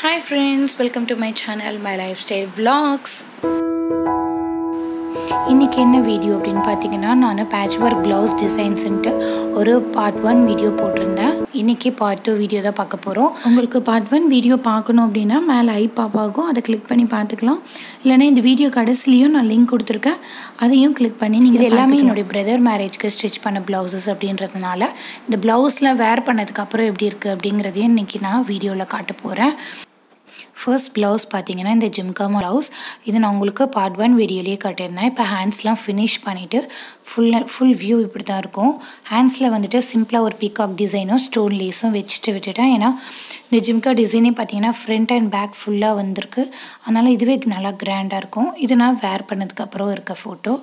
hi friends welcome to my channel my life style vlogs இன்றைக்கி என்ன video அப்படின்னு பார்த்தீங்கன்னா நான் பேட்ச் ஒர்க் ப்ளவுஸ் டிசைன்ஸுன்ட்டு ஒரு பார்ட் ஒன் வீடியோ போட்டிருந்தேன் இன்றைக்கி பார்ட் டூ வீடியோ தான் பார்க்க போகிறோம் உங்களுக்கு பார்ட் ஒன் வீடியோ பார்க்கணும் அப்படின்னா மேலே ஐ பாப்பாகும் அதை கிளிக் பண்ணி பார்த்துக்கலாம் இல்லைன்னா இந்த வீடியோ கடைசிலையும் நான் லிங்க் கொடுத்துருக்கேன் அதையும் கிளிக் பண்ணி நீங்கள் இது எல்லாமே என்னுடைய பிரதர் மேரேஜ்க்கு ஸ்டிச் பண்ண ப்ளவுசஸ் அப்படின்றதுனால இந்த ப்ளவுஸ்லாம் வேர் பண்ணதுக்கப்புறம் எப்படி இருக்குது அப்படிங்கிறதையும் இன்றைக்கி நான் வீடியோவில் காட்ட போகிறேன் ஃபர்ஸ்ட் ப்ளவுஸ் பார்த்தீங்கன்னா இந்த ஜிம்காமா ப்ளவுஸ் இது நான் உங்களுக்கு பார்ட் ஒன் வீடியோலேயே காட்டியிருந்தேன் இப்போ ஹேண்ட்ஸ்லாம் ஃபினிஷ் பண்ணிவிட்டு ஃபுல் ஃபுல் வியூ இப்படி தான் இருக்கும் ஹேண்ட்ஸில் வந்துட்டு சிம்பிளாக ஒரு பீகாக் டிசைனும் ஸ்டோன் லேஸும் வச்சுட்டு விட்டுட்டேன் ஏன்னா இந்த ஜிம்கா டிசைனே பார்த்தீங்கன்னா ஃப்ரண்ட் அண்ட் பேக் ஃபுல்லாக வந்திருக்கு அதனால் இதுவே நல்லா கிராண்டாக இருக்கும் இது நான் வேர் பண்ணதுக்கப்புறம் இருக்க ஃபோட்டோ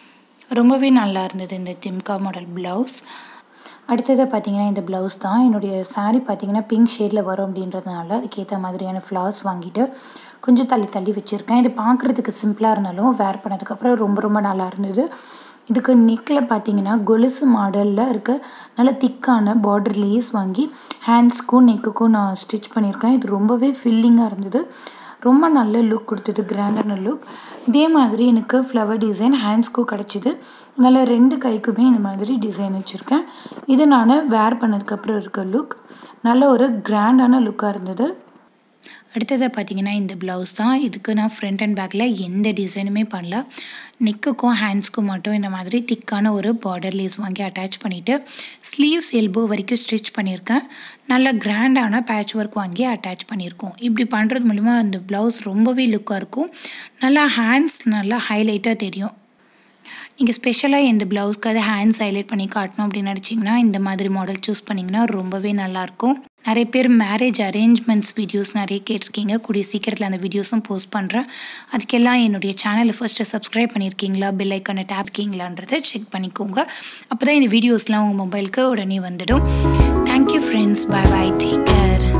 ரொம்பவே நல்லா இருந்தது இந்த ஜிம்கா மாடல் ப்ளவுஸ் அடுத்தது பார்த்தீங்கன்னா இந்த ப்ளவுஸ் தான் என்னுடைய saree பார்த்தீங்கன்னா பிங்க் ஷேடில் வரும் அப்படின்றதுனால அதுக்கேற்ற மாதிரியான ஃப்ளவர்ஸ் வாங்கிட்டு கொஞ்சம் தள்ளி தள்ளி வச்சுருக்கேன் இது பார்க்குறதுக்கு சிம்பிளாக இருந்தாலும் வேர் பண்ணதுக்கப்புறம் ரொம்ப ரொம்ப நல்லா இருந்தது இதுக்கு நெக்கில் பார்த்தீங்கன்னா கொலுசு மாடலில் இருக்க நல்ல திக்கான பார்டர் லேஸ் வாங்கி ஹேண்ட்ஸ்க்கும் நெக்குக்கும் நான் ஸ்டிச் பண்ணியிருக்கேன் இது ரொம்பவே ஃபில்லிங்காக இருந்தது ரொம்ப நல்ல லுக் கொடுத்தது கிராண்டான லுக் இதே மாதிரி எனக்கு ஃப்ளவர் டிசைன் ஹேண்ட்ஸ்க்கும் கிடச்சிது நல்ல ரெண்டு கைக்குமே இந்த மாதிரி டிசைன் வச்சுருக்கேன் இது நான் வேர் பண்ணதுக்கப்புறம் இருக்க லுக் நல்ல ஒரு கிராண்டான லுக்காக இருந்தது அடுத்ததாக பார்த்தீங்கன்னா இந்த ப்ளவுஸ் தான் இதுக்கு நான் ஃப்ரண்ட் அண்ட் பேக்கில் எந்த டிசைனுமே பண்ணல நெக்குக்கும் ஹேண்ட்ஸ்க்கும் மட்டும் இந்த மாதிரி திக்கான ஒரு பார்டர் லேஸ் வாங்கி அட்டாச் பண்ணிவிட்டு ஸ்லீவ்ஸ் எல்போ வரைக்கும் ஸ்டிச் பண்ணியிருக்கேன் நல்ல கிராண்டான பேட்ச் ஒர்க் வாங்கி அட்டாச் பண்ணியிருக்கோம் இப்படி பண்ணுறது மூலிமா இந்த ப்ளவுஸ் ரொம்பவே லுக்காக இருக்கும் நல்லா ஹேண்ட்ஸ் நல்லா ஹைலைட்டாக தெரியும் நீங்கள் ஸ்பெஷலாக எந்த ப்ளவுஸ்க்கு அதை ஹேண்ட்ஸ் ஹைலைட் பண்ணி காட்டணும் அப்படின்னு நினச்சிங்கன்னா இந்த மாதிரி மாடல் சூஸ் பண்ணிங்கன்னா ரொம்பவே நல்லாயிருக்கும் நிறைய பேர் மேரேஜ் அரேஞ்ச்மெண்ட்ஸ் வீடியோஸ் நிறைய கேட்டிருக்கீங்க கூடிய சீக்கிரத்தில் அந்த வீடியோஸும் போஸ்ட் பண்ணுறேன் அதுக்கெல்லாம் என்னுடைய சேனலை ஃபஸ்ட்டு சப்ஸ்கிரைப் பண்ணியிருக்கீங்களா பெல் ஐக்கானை டேப் இருக்கீங்களான்றதை செக் பண்ணிக்கோங்க அப்போ தான் இந்த வீடியோஸ்லாம் உங்கள் மொபைலுக்கு உடனே வந்துடும் thank you friends bye bye take care